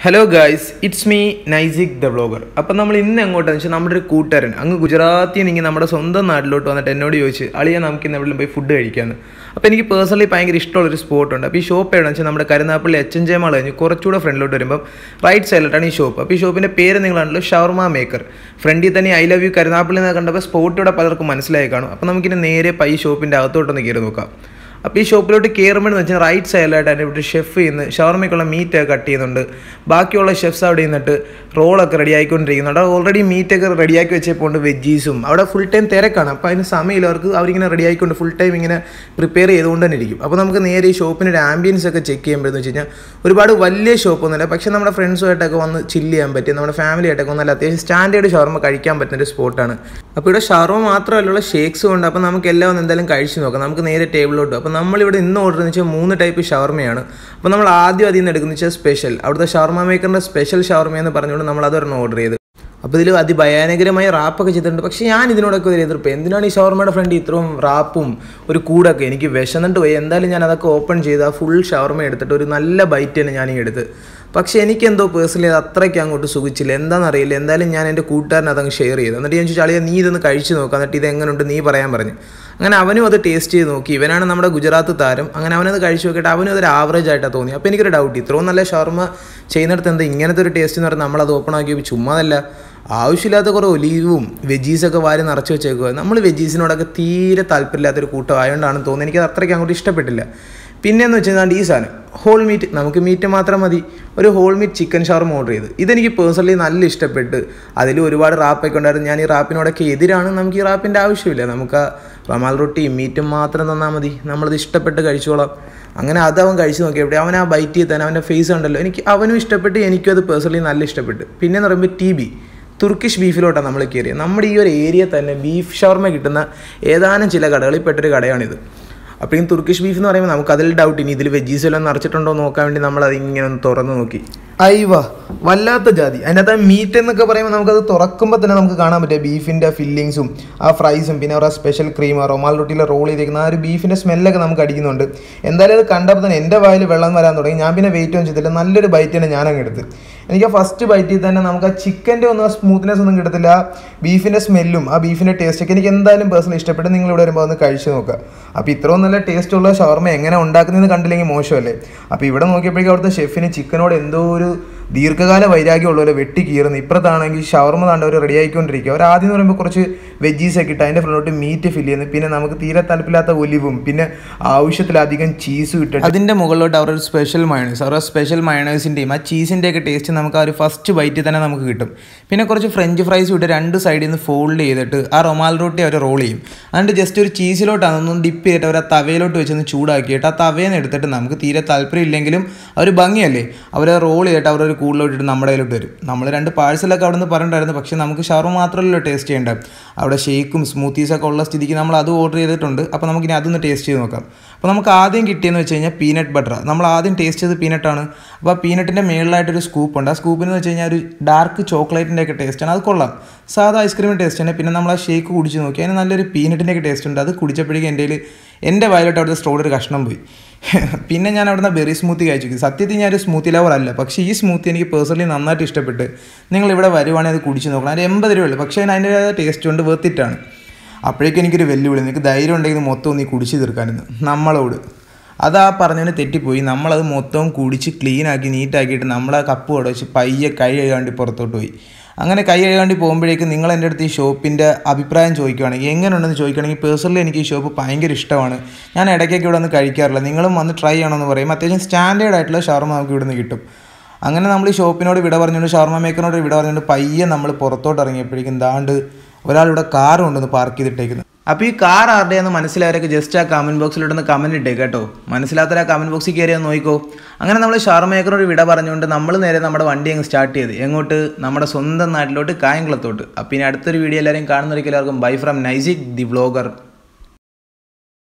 hello guys it's me Naisik the vlogger അപ്പം നമ്മൾ ഇന്ന് എങ്ങോട്ടാന്ന് വെച്ചാൽ നമ്മുടെ ഒരു കൂട്ടുകാരൻ അങ്ങ് ഗുജറാത്തിൽ നിന്ന് ഇങ്ങനെ നമ്മുടെ സ്വന്തം നാട്ടിലോട്ട് വന്നിട്ട് എന്നോട് ചോദിച്ച് അളിയ നമുക്ക് ഇന്ന് എവിടെയും പോയി ഫുഡ് കഴിക്കാമെന്ന് അപ്പോൾ എനിക്ക് പേഴ്സണലി ഭയങ്കര ഇഷ്ടമുള്ളൊരു സ്പോട്ടുണ്ട് അപ്പോൾ ഈ ഷോപ്പ് എവിടെയാണെന്ന് വെച്ചാൽ നമ്മുടെ Karunagappally H N J mall കഴിഞ്ഞ് കുറച്ചുകൂടെ ഫ്രണ്ടിലോട്ട് വരുമ്പോൾ റൈറ്റ് സൈഡിലോട്ടാണ് ഈ ഷോപ്പ് അപ്പോൾ ഈ ഷോപ്പിൻ്റെ പേര് നിങ്ങളാണല്ലോ ഷവർമ മേക്കർ ഫ്രണ്ടിൽ തന്നെ ഐ ലവ് യു കരുനാപ്പള്ളി എന്ന് കണ്ടപ്പോൾ സ്പോട്ട് ഇവിടെ പലർക്കും മനസ്സിലായി കാണും അപ്പോൾ നമുക്കിനി നേരെ പൈ ഷോപ്പിൻ്റെ അകത്തോട്ടൊന്ന് കയറി നോക്കാം അപ്പോൾ ഈ ഷോപ്പിലോട്ട് കയറുമ്പോഴെന്ന് വെച്ചാൽ റൈറ്റ് സൈഡിലായിട്ട് ഇവിടെ ഷെഫ് ചെയ്യുന്നു ഷവർമയ്ക്കുള്ള മീറ്റ് കട്ട് ചെയ്യുന്നുണ്ട് ബാക്കിയുള്ള ഷെഫ്സ് അവിടെ നിന്നിട്ട് റോളൊക്കെ റെഡി ആയിക്കൊണ്ടിരിക്കുന്നുണ്ട് അവിടെ ഓൾറെഡി മീറ്റൊക്കെ റെഡിയാക്കി വെച്ചപ്പോൾ വെജീസും അവിടെ ഫുൾ ടൈം തിരക്കാണ് അപ്പോൾ അതിന് സമയമില്ല അവർക്ക് അവരിങ്ങനെ റെഡി ആയിക്കൊണ്ട് ഫുൾ ടൈം ഇങ്ങനെ പ്രിപ്പയർ ചെയ്തുകൊണ്ട് തന്നെ ഇരിക്കും അപ്പോൾ നമുക്ക് നേരെ ഈ ഷോപ്പിൻ്റെ ഒരു ആംബിയൻസ് ഒക്കെ ചെക്ക് ചെയ്യുമ്പോഴെന്ന് വെച്ച് കഴിഞ്ഞാൽ ഒരുപാട് വലിയ ഷോപ്പൊന്നുമില്ല പക്ഷേ നമ്മുടെ ഫ്രണ്ട്സുമായിട്ടൊക്കെ വന്ന് ചില്ല് ചെയ്യാൻ പറ്റും നമ്മുടെ ഫാമിലി ആയിട്ടൊക്കെ വന്നാൽ അത്യാവശ്യം സ്റ്റാൻഡേർഡ് ഷവർമ കഴിക്കാൻ പറ്റുന്ന ഒരു സ്പോട്ടാണ് അപ്പോൾ ഇവിടെ ഷവർമ മാത്രമല്ല ഷേക്സും ഉണ്ട് അപ്പോൾ നമുക്ക് എല്ലാം ഒന്ന് എന്തായാലും കഴിച്ച് നോക്കാം നമുക്ക് നേരെ ടേബിളിലോട്ട് അപ്പോൾ നമ്മളിവിടെ ഇന്ന് ഓർഡർ എന്ന് വെച്ചാൽ മൂന്ന് ടൈപ്പ് ഷവർമയാണ് അപ്പോൾ നമ്മൾ ആദ്യം അതിൽ നിന്ന് എടുക്കുന്നത് വെച്ചാൽ സ്പെഷ്യൽ അവിടുത്തെ ഷവർമ മേക്കറിൻ്റെ സ്പെഷ്യൽ ഷവർമ എന്ന് പറഞ്ഞുകൊണ്ട് നമ്മൾ അതൊരെണ്ണം ഓർഡർ ചെയ്ത് അപ്പോൾ ഇതിൽ അതിഭയാനകരമായ റാപ്പൊക്കെ ചെയ്തിട്ടുണ്ട് പക്ഷേ ഞാൻ ഇതിനോടൊക്കെ ഒരു എതിർപ്പ് എന്തിനാണ് ഈ ഷവർമയുടെ ഫ്രണ്ട് ഇത്രയും റാപ്പും ഒരു കൂടൊക്കെ എനിക്ക് വിശന്നിട്ട് പോയി എന്തായാലും ഞാൻ അതൊക്കെ ഓപ്പൺ ചെയ്ത് ആ ഫുൾ ഷവർമ എടുത്തിട്ട് ഒരു നല്ല ബൈറ്റ് തന്നെ ഞാൻ ഈ എടുത്ത് പക്ഷേ എനിക്കെന്തോ പേഴ്സണലി അത് അത്രയ്ക്ക് അങ്ങോട്ട് സുഖിച്ചില്ല എന്താണെന്നറിയില്ല എന്തായാലും ഞാൻ എൻ്റെ കൂട്ടുകാരൻ അതങ്ങ് ഷെയർ ചെയ്തു എന്നിട്ട് ഞാൻ ചോദിച്ചു അളിയ നീ ഇതൊന്ന് കഴിച്ച് നോക്കാം എന്നിട്ട് ഇത് എങ്ങനെയുണ്ട് നീ പറയാൻ പറഞ്ഞു അങ്ങനെ അവനും അത് ടേസ്റ്റ് ചെയ്ത് നോക്കി ഇവനാണ് നമ്മുടെ ഗുജറാത്ത് താരം അങ്ങനെ അവനത് കഴിച്ചു നോക്കിയിട്ട് അവനും അതൊരു ആവറേജ് ആയിട്ടാണ് തോന്നി അപ്പോൾ എനിക്കൊരു ഡൗട്ട് ഇത്രയും നല്ല ഷവർമ ചെയ്യുന്നിടത്ത് എന്താ ഇങ്ങനത്തെ ഒരു ടേസ്റ്റ് എന്ന് പറഞ്ഞാൽ നമ്മളത് ഓപ്പൺ ആക്കി ചുമ്മാതല്ല ആവശ്യമില്ലാത്ത കുറേ ഒലീവും വെജീസൊക്കെ വാരി നിറച്ച് വെച്ചേക്കുക നമ്മൾ വെജീസിനോടൊക്കെ തീരെ താല്പര്യമില്ലാത്തൊരു കൂട്ടം ആയതുകൊണ്ടാണ് തോന്നുന്നത് എനിക്കത് അത്രയ്ക്ക് അങ്ങോട്ട് ഇഷ്ടപ്പെട്ടില്ല പിന്നെയെന്ന് വെച്ചാൽ ഈ സാധനം ഹോൾ മീറ്റ് നമുക്ക് മീറ്റ് മാത്രം മതി ഒരു whole meat chicken shawarma order ചെയ്ത് ഇതെനിക്ക് പേഴ്സണലി നല്ല ഇഷ്ടപ്പെട്ട് അതിൽ ഒരുപാട് റാപ്പൊക്കെ ഉണ്ടായിരുന്നു ഞാൻ ഈ റാപ്പിനോടൊക്കെ എതിരാണ് നമുക്ക് ഈ റാപ്പിൻ്റെ ആവശ്യമില്ല നമുക്ക് ആ റമാൽ റൊട്ടിയും മീറ്റും മാത്രം തന്നാൽ മതി നമ്മളത് ഇഷ്ടപ്പെട്ട് കഴിച്ചോളാം അങ്ങനെ അത് അവൻ കഴിച്ച് നോക്കിയപ്പോൾ അവൻ ആ ബൈറ്റ് ചെയ്ത് തന്നെ അവൻ്റെ ഫേസ് ഉണ്ടല്ലോ എനിക്ക് അവനും ഇഷ്ടപ്പെട്ട് എനിക്കും അത് പേഴ്സണലി നല്ല ഇഷ്ടപ്പെട്ട് പിന്നെ എന്ന് പറയുമ്പോൾ ടി ബി തുർക്കിഷ് ബീഫിലോട്ടാണ് നമ്മൾ കയറിയത് നമ്മുടെ ഈ ഒരു ഏരിയ തന്നെ ബീഫ് ഷവർമ കിട്ടുന്ന ഏതാനും ചില കടകളിൽ പെട്ടൊരു കടയാണിത് അപ്പോൾ ഈ തുർക്കിഷ് ബീഫ് എന്ന് പറയുമ്പോൾ നമുക്ക് അതിൽ ഡൗട്ട് ഇനി ഇതിൽ വെജീസ് എല്ലാം നിറച്ചിട്ടുണ്ടോ എന്ന് നോക്കാൻ വേണ്ടി നമ്മൾ അതിങ്ങനെ ഒന്ന് തുറന്ന് നോക്കി അയ്വ വല്ലാത്ത ജാതി അതിനകത്ത് ആ മീറ്റ് എന്നൊക്കെ പറയുമ്പോൾ നമുക്കത് തുറക്കുമ്പോൾ തന്നെ നമുക്ക് കാണാൻ പറ്റും ബീഫിൻ്റെ ഫില്ലിങ്സും ആ ഫ്രൈസും പിന്നെ അവരുടെ സ്പെഷ്യൽ ക്രീം റൊമാൽ റൊട്ടിയിലെ റോൾ ചെയ്തേക്കുന്ന ആ ഒരു ബീഫിൻ്റെ സ്മെല്ലൊക്കെ നമുക്ക് അടിക്കുന്നുണ്ട് എന്തായാലും അത് കണ്ടപ്പോൾ തന്നെ എൻ്റെ വായിൽ വെള്ളം വരാൻ തുടങ്ങി ഞാൻ പിന്നെ വെയിറ്റ് ഒന്നും ചെയ്തില്ല നല്ലൊരു ബൈറ്റ് തന്നെ ഞാൻ അങ്ങ് എടുത്ത് എനിക്ക് ആ ഫസ്റ്റ് ബൈറ്റിൽ തന്നെ നമുക്ക് ആ ചിക്കൻ്റെ ഒന്നും ആ സ്മൂത്ത്നെസ് ഒന്നും കിട്ടത്തില്ല ആ ബീഫിൻ്റെ സ്മെല്ലും ആ ബീഫിൻ്റെ ടേസ്റ്റൊക്കെ എനിക്ക് എന്തായാലും പേഴ്സണലി ഇഷ്ടപ്പെട്ട് നിങ്ങൾ ഇവിടെ വരുമ്പോൾ ഒന്ന് കഴിച്ച് നോക്കുക അപ്പോൾ ഇത്രയും നല്ല ടേസ്റ്റ് ഉള്ള ഷവർമ എങ്ങനെ ഉണ്ടാക്കുന്നതെന്ന് കണ്ടില്ലെങ്കിൽ മോശമല്ലേ അപ്പോൾ ഇവിടെ നോക്കിയപ്പോഴേക്കും അവിടുത്തെ ഷെഫിന് ചിക്കനോട് എന്തോ ഒരു ദീർഘകാല വൈരാഗ്യമുള്ളവരെ വെട്ടി കീറുന്നു ഇപ്പുറത്താണെങ്കിൽ ഷവർമ താണ്ട് അവർ റെഡി ആയിക്കൊണ്ടിരിക്കുക അവർ ആദ്യം എന്ന് പറയുമ്പോൾ കുറച്ച് വെജീസ് ഒക്കെ ഇട്ട് അതിൻ്റെ ഫ്രണ്ടോട്ട് മീറ്റ് ഫില്ല് ചെയ്യുന്നു പിന്നെ നമുക്ക് തീരെ താല്പര്യമില്ലാത്ത ഒലിവും പിന്നെ ആവശ്യത്തിലധികം ചീസും ഇട്ടിട്ട് അതിൻ്റെ മുകളിലോട്ട് അവരൊരു സ്പെഷ്യൽ മയണേഴ്സ് അവരുടെ സ്പെഷ്യൽ മയണേഴ്സിൻ്റെയും ആ ചീസിൻ്റെ ഒക്കെ ടേസ്റ്റ് നമുക്ക് ആ ഒരു ഫസ്റ്റ് ബൈറ്റിൽ തന്നെ നമുക്ക് കിട്ടും പിന്നെ കുറച്ച് ഫ്രഞ്ച് ഫ്രൈസ് ഇട്ട് രണ്ട് സൈഡിൽ നിന്ന് ഫോൾഡ് ചെയ്തിട്ട് ആ റൊമാൽ റൊട്ടി അവർ റോൾ ചെയ്യും എന്നിട്ട് ജസ്റ്റ് ഒരു ചീസിലോട്ടാണ് ഒന്ന് ഡിപ്പ് ചെയ്തിട്ട് അവർ ആ തവയിലോട്ട് വെച്ചൊന്ന് ചൂടാക്കിയിട്ട് ആ തവേന്ന് എടുത്തിട്ട് നമുക്ക് തീരെ താല്പര്യം ഇല്ലെങ്കിലും അവർ ഭംഗിയല്ലേ അവർ റോൾ ചെയ്തിട്ട് അവരൊരു കൂടുതലോട്ടിട്ട് നമ്മുടെ കയ്യിലോട്ട് വരും നമ്മൾ രണ്ട് പാഴ്സലൊക്കെ അവിടെ നിന്ന് പറഞ്ഞിട്ടുണ്ടായിരുന്നു പക്ഷേ നമുക്ക് ഷവർമ മാത്രമല്ലല്ലോ ടേസ്റ്റ് ചെയ്യേണ്ടത് അവിടെ ഷേക്കും സ്മൂത്തീസൊക്കെ ഉള്ള സ്ഥിതിക്ക് നമ്മൾ അത് ഓർഡർ ചെയ്തിട്ടുണ്ട് അപ്പോൾ നമുക്കിനി അതൊന്ന് ടേസ്റ്റ് ചെയ്ത് നോക്കാം അപ്പോൾ നമുക്ക് ആദ്യം കിട്ടിയെന്ന് വെച്ച് കഴിഞ്ഞാൽ പീനട്ട് ബട്ടർ നമ്മൾ ആദ്യം ടേസ്റ്റ് ചെയ്ത് പീനട്ടാണ് അപ്പോൾ ആ പീനട്ടിൻ്റെ മേളിലായിട്ടൊരു സ്കൂപ്പ് ഉണ്ട് ആ സ്കൂപ്പിന് വെച്ച് കഴിഞ്ഞാൽ ഒരു ഡാർക്ക് ചോക്ലേറ്റിൻ്റെ ഒക്കെ ടേസ്റ്റാണ് അത് കൊള്ളാം സാധാ ഐസ്ക്രീമിൻ്റെ ടേസ്റ്റ് തന്നെ പിന്നെ നമ്മൾ ആ ഷേക്ക് കുടിച്ച് നോക്കി അതിന് നല്ലൊരു പീനട്ടിൻ്റെ ഒക്കെ ടേസ്റ്റ് ഉണ്ട് അത് കുടിച്ചപ്പോഴേക്കും എൻ്റെ കയ്യിൽ എൻ്റെ വയലോട്ട് അവിടുത്തെ സ്ട്രോഡ് ഒരു കഷ്ണം പോയി പിന്നെ ഞാൻ അവിടുന്ന് ബെറി സ്മൂത്തി കഴിച്ചു സത്യത്തിൽ ഞാനൊരു സ്മൂത്തി ലവർ അല്ല പക്ഷേ ഈ സ്മൂത്തി എനിക്ക് പേഴ്സണലി നന്നായിട്ട് ഇഷ്ടപ്പെട്ട് നിങ്ങൾ ഇവിടെ വരുവാണെങ്കിൽ അത് കുടിച്ച് നോക്കണം അതിന് എൺപത് രൂപയുള്ളൂ പക്ഷേ അതിന് അതിൻ്റെ ടേസ്റ്റ് കൊണ്ട് വേർത്തിട്ടാണ് അപ്പോഴേക്കും എനിക്കൊരു വെല്ലുവിളി നിനക്ക് ധൈര്യം ഉണ്ടെങ്കിൽ മൊത്തം നീ കുടിച്ച് തീർക്കാനെന്ന് നമ്മളോട് അത് ആ പറഞ്ഞതിന് തെറ്റിപ്പോയി നമ്മളത് മൊത്തം കുടിച്ച് ക്ലീൻ ആക്കി നീറ്റാക്കിയിട്ട് നമ്മൾ ആ കപ്പ് അവിടെ വെച്ച് പയ്യെ കൈ കഴുകാണ്ടി പുറത്തോട്ട് പോയി അങ്ങനെ കൈ കഴുകാണ്ടി പോകുമ്പോഴേക്കും നിങ്ങൾ എൻ്റെ അടുത്ത് ഈ ഷോപ്പിൻ്റെ അഭിപ്രായം ചോദിക്കുകയാണെങ്കിൽ എങ്ങനെയുണ്ടെന്ന് ചോദിക്കുകയാണെങ്കിൽ പേഴ്സണലി എനിക്ക് ഈ ഷോപ്പ് ഭയങ്കര ഇഷ്ടമാണ് ഞാൻ ഇടയ്ക്കൊക്കെ ഇവിടെ വന്ന് കഴിക്കാറില്ല നിങ്ങളും വന്ന് ട്രൈ ചെയ്യണമെന്ന് പറയും അത്യാവശ്യം സ്റ്റാൻഡേർഡ് ആയിട്ടുള്ള ഷവർമ നമുക്ക് ഇവിടെ നിന്ന് കിട്ടും അങ്ങനെ നമ്മൾ ഈ ഷോപ്പിനോട് വിട പറഞ്ഞുകൊണ്ട് ഷവർമ മേക്കറിനോട് വിട പറഞ്ഞുകൊണ്ട് പയ്യെ നമ്മൾ പുറത്തോട്ട് ഇറങ്ങിയപ്പോഴേക്കും ദാണ്ട് ഒരാളിവിടെ കാർ കൊണ്ടുവന്ന് പാർക്ക് ചെയ്തിട്ടേക്കുന്നത് അപ്പോൾ ഈ കാർ ആരുടെയെന്ന് മനസ്സിലായവരൊക്കെ ജസ്റ്റ് ആ കമൻറ്റ് ബോക്സിലോട്ടൊന്ന് കമൻറ്റ് ഇട്ടേ കേട്ടോ മനസ്സിലാത്തൊരു ആ കമൻറ്റ് ബോക്സിൽ കയറി ഒന്ന് നോക്കിക്കോ അങ്ങനെ നമ്മൾ ഷാർമേക്കറോട് വിട പറഞ്ഞുകൊണ്ട് നമ്മൾ നേരെ നമ്മുടെ വണ്ടി അങ്ങ് സ്റ്റാർട്ട് ചെയ്ത് എങ്ങോട്ട് നമ്മുടെ സ്വന്തം നാട്ടിലോട്ട് കായംകുളത്തോട്ട് അപ്പോൾ ഇനി അടുത്തൊരു വീഡിയോ എല്ലാവരും കാണുന്നവർക്ക് എല്ലാവർക്കും bye from Naisik the vlogger